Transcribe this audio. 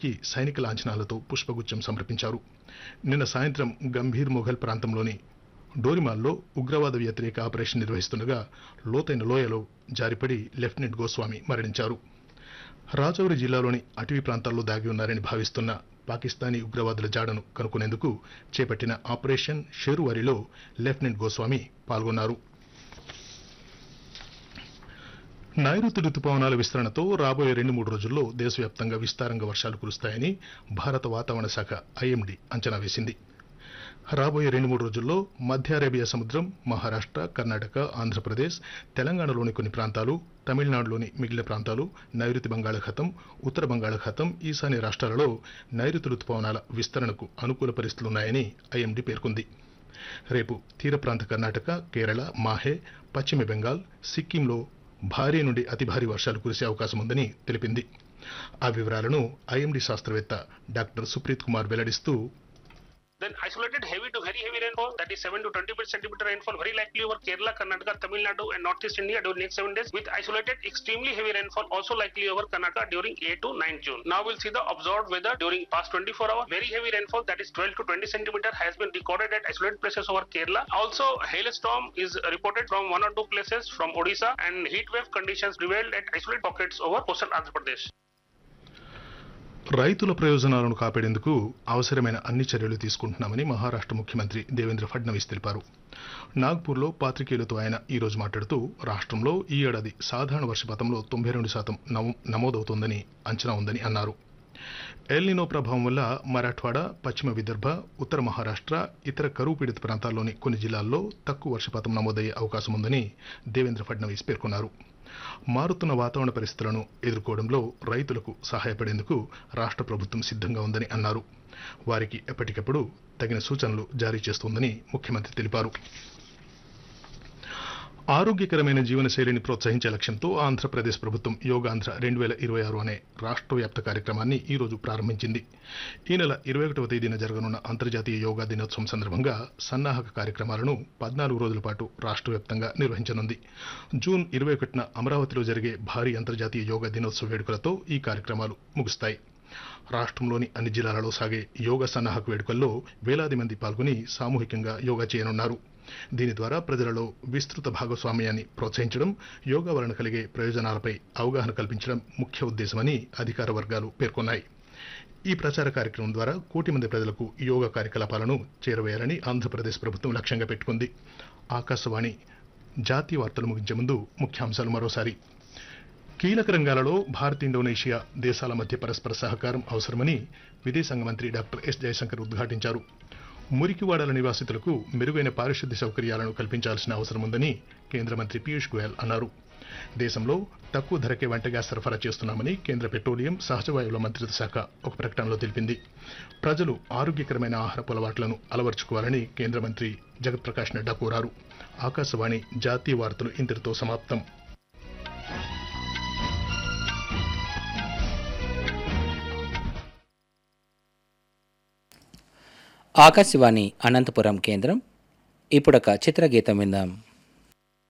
మృతదేహానికి సైనిక లాంఛనాలతో పుష్పగుచ్చం సమర్పించారు నిన్న సాయంత్రం గంభీర్ మొఘల్ ప్రాంతంలోని డోరిమాల్లో ఉగ్రవాద వ్యతిరేక ఆపరేషన్ నిర్వహిస్తుండగా లోతైన లోయలో జారిపడి లెఫ్టినెంట్ గోస్వామి మరణించారు రాజౌరి జిల్లాలోని అటవీ ప్రాంతాల్లో దాగి ఉన్నారని భావిస్తున్న పాకిస్తానీ ఉగ్రవాదుల జాడను కనుక్కునేందుకు చేపట్టిన ఆపరేషన్ షేరువారిలో లెఫ్టినెంట్ గోస్వామి పాల్గొన్నారు నైరుతి రుతుపవనాల విస్తరణతో రాబోయే రెండు మూడు రోజుల్లో దేశవ్యాప్తంగా విస్తారంగా వర్షాలు కురుస్తాయని భారత వాతావరణ శాఖ ఐఎండీ అంచనా వేసింది రాబోయే రెండు మూడు రోజుల్లో మధ్య అరేబియా సముద్రం మహారాష్ట్ర కర్ణాటక ఆంధ్రప్రదేశ్ తెలంగాణలోని కొన్ని ప్రాంతాలు తమిళనాడులోని మిగిలిన ప్రాంతాలు నైరుతి బంగాళాఖాతం ఉత్తర బంగాళాఖాతం ఈశాన్య రాష్ట్రాలలో నైరుతి రుతుపవనాల విస్తరణకు అనుకూల పరిస్థితులున్నాయని ఐఎండీ పేర్కొంది రేపు తీర ప్రాంత కర్ణాటక కేరళ మాహే పశ్చిమ బెంగాల్ సిక్కింలో భారీ నుండి అతి భారీ వర్షాలు కురిసే అవకాశం ఉందని తెలిపింది ఆ వివరాలను ఐఎండీ శాస్త్రవేత్త డాక్టర్ సుప్రీత్ కుమార్ వెల్లడిస్తూ Then isolated heavy to very heavy rainfall, that is 7 to 20 centimeter rainfall, very likely over Kerala, Karnataka, Tamil Nadu, and Northeast India during next seven days. With isolated extremely heavy rainfall, also likely over Karnataka during 8 to 9 June. Now we'll see the observed weather during past 24 hours. Very heavy rainfall, that is 12 to 20 centimeter, has been recorded at isolated places over Kerala. Also, hailstorm is reported from one or two places from Odisha, and heat wave conditions prevailed at isolated pockets over coastal Andhra Pradesh. రైతుల ప్రయోజనాలను కాపాడేందుకు అవసరమైన అన్ని చర్యలు తీసుకుంటున్నామని మహారాష్ట్ర ముఖ్యమంత్రి దేవేంద్ర ఫడ్నవీస్ తెలిపారు నాగ్పూర్లో పాత్రికేయులతో ఆయన ఈ రోజు మాట్లాడుతూ రాష్ట్రంలో ఈ ఏడాది సాధారణ వర్షపాతంలో తొంభై రెండు శాతం నమో- నమోదవుతోందని అంచనా ఉందని అన్నారు ఎల్నినో ప్రభావం వల్ల మరాఠ్వాడా పశ్చిమ విదర్భ ఉత్తర మహారాష్ట్ర ఇతర కరువు పీడిత ప్రాంతాల్లోని కొన్ని జిల్లాల్లో తక్కువ వర్షపాతం నమోదయ్యే అవకాశం ఉందని దేవేంద్ర ఫడ్నవీస్ పేర్కొన్నారు మారుతున్న వాతావరణ పరిస్థితులను ఎదుర్కోవడంలో రైతులకు సహాయపడేందుకు రాష్ట్ర ప్రభుత్వం సిద్ధంగా ఉందని అన్నారు వారికి ఎప్పటికప్పుడు తగిన సూచనలు జారీ చేస్తోందని ముఖ్యమంత్రి తెలిపారు ఆరోగ్యకరమైన జీవనశైలిని ప్రోత్సహించే లక్ష్యంతో ఆంధ్రప్రదేశ్ ప్రభుత్వం యోగాంధ్ర రెండు వేల ఇరవై ఆరు అనే రాష్ట్ర వ్యాప్త కార్యక్రమాన్ని ఈ రోజు ప్రారంభించింది ఈ నెల ఇరవై ఒకటవ తేదీన జరగనున్న అంతర్జాతీయ యోగా దినోత్సవం సందర్భంగా సన్నాహక కార్యక్రమాలను పద్నాలుగు రోజుల పాటు రాష్ట్ర వ్యాప్తంగా నిర్వహించనుంది జూన్ ఇరవై ఒకటిన అమరావతిలో జరిగే భారీ అంతర్జాతీయ యోగా దినోత్సవ వేడుకలతో ఈ కార్యక్రమాలు ముగుస్తాయి రాష్ట్రంలోని అన్ని జిల్లాలలో సాగే యోగా సన్నాహక వేడుకల్లో వేలాది మంది పాల్గొని సామూహికంగా యోగా చేయనున్నారు దీని ద్వారా ప్రజలలో విస్తృత భాగస్వామ్యాన్ని ప్రోత్సహించడం యోగా వలన కలిగే ప్రయోజనాలపై అవగాహన కల్పించడం ముఖ్య ఉద్దేశమని అధికార వర్గాలు పేర్కొన్నాయి ఈ ప్రచార కార్యక్రమం ద్వారా కోటి మంది ప్రజలకు యోగా కార్యకలాపాలను చేరవేయాలని ఆంధ్రప్రదేశ్ ప్రభుత్వం లక్ష్యంగా పెట్టుకుంది ఆకాశవాణి జాతీయ వార్తలు ముగించే ముందు ముఖ్యాంశాలు మరోసారి కీలక రంగాలలో భారత్ ఇండోనేషియా దేశాల మధ్య పరస్పర సహకారం అవసరమని విదేశాంగ మంత్రి డాక్టర్ ఎస్ జయశంకర్ ఉద్ఘాటించారు మురికివాడల నివాసితులకు మెరుగైన పారిశుద్ధ్య సౌకర్యాలను కల్పించాల్సిన అవసరం ఉందని కేంద్ర మంత్రి పీయూష్ గోయల్ అన్నారు దేశంలో తక్కువ ధరకే వంట గ్యాస్ సరఫరా చేస్తున్నామని కేంద్ర పెట్రోలియం సహజవాయువుల మంత్రిత్వ శాఖ ఒక ప్రకటనలో తెలిపింది ప్రజలు ఆరోగ్యకరమైన ఆహారపు అలవాట్లను అలవర్చుకోవాలని కేంద్ర మంత్రి జగత్ ప్రకాష్ నడ్డా కోరారు ఆకాశవాణి జాతీయ వార్తలు ఇంతటితో సమాప్తం ఆకాశవాణి అనంతపురం కేంద్రం ఇప్పుడొక చిత్రగీతం విందాం